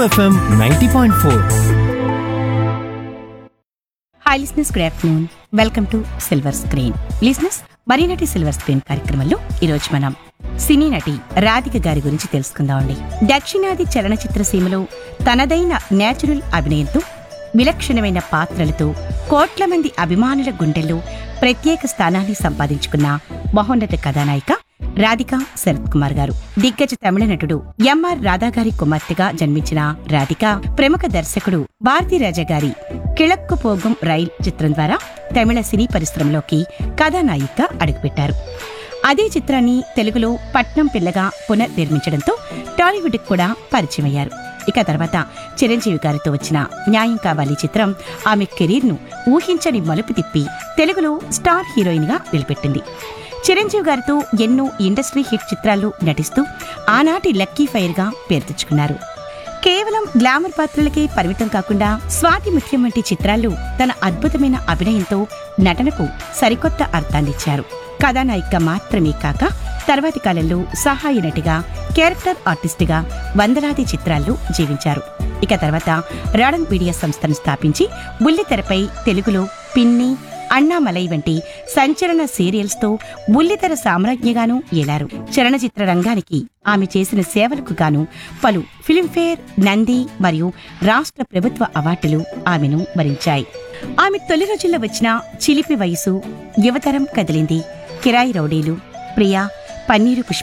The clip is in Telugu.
FM ninety point four hi listeners good afternoon welcome to silver screen listeners మరీనటి సిల్వర్ స్క్రీన్ కార్యక్రమంలో ఈరోజు మనం సినీ నటి రాధిక గారి గురించి తెలుసుకుందామండి దక్షిణాది చలనచిత్ర సీమలో తనదైన నేచురల్ అభినయంతో విలక్షణమైన పాత్రలతో కోట్ల మంది అభిమానుల గుండెల్లో ప్రత్యేక స్థానాన్ని సంపాదించుకున్న మహోన్నత కథానాయిక రాధిక శరత్ కుమార్ గారు దిగ్గజ తమిళ నటుడు ఎంఆర్ రాధా గారి కుమార్తెగా జన్మించిన రాధిక ప్రముఖ దర్శకుడు భారతీ రాజా గారి కిళక్కు పోగం రైల్ చిత్రం ద్వారా తమిళ సినీ పరిశ్రమలోకి కథానాయిక అడుగుపెట్టారు అదే చిత్రాన్ని తెలుగులో పట్నం పిల్లగా పునర్నిర్మించడంతో టాలీవుడ్ కూడా పరిచయం అయ్యారు ఇక తర్వాత చిరంజీవి గారితో వచ్చిన న్యాయం కావాలి చిత్రం ఆమె కెరీర్ను ఊహించని మలుపు తిప్పి తెలుగులో స్టార్ హీరోయిన్ గా నిలబెట్టింది చిరంజీవి గారితో ఎన్నో ఇండస్ట్రీ హిట్ చిత్రాల్లో నటిస్తూ ఆనాటి లక్కీ ఫైర్ గా పేరు తెచ్చుకున్నారు కేవలం గ్లామర్ పాత్రలకే పరిమితం కాకుండా స్వాతి ముత్యం వంటి చిత్రాల్లో తన అద్భుతమైన అభినయంతో నటనకు సరికొత్త అర్థాన్నిచ్చారు కథానాయిక మాత్రమే కాక తర్వాతి కాలంలో సహాయ నటిగా క్యారెక్టర్ ఆర్టిస్టుగా వందలాది చిత్రాల్లో జీవించారు ఇక తర్వాత రాడన్ మీడియా సంస్థను స్థాపించి బుల్లితెరపై తెలుగులో పిన్ని అన్నామలై వంటి సంచలన సీరియల్స్ తో బుల్లితెర సామ్రాజ్ఞగాను ఏలారు చలనచిత్ర రంగానికి ఆమె చేసిన సేవలకు గాను పలు ఫిల్మ్ఫేర్ నంది మరియు రాష్ట్ర ప్రభుత్వ అవార్డులు ఆమెను వరించాయి ఆమె తొలి రోజుల్లో వచ్చిన చిలిపి వయసు యువతరం కదిలింది కిరాయి రౌడీలు ప్రియా పన్నీరు పుష్ప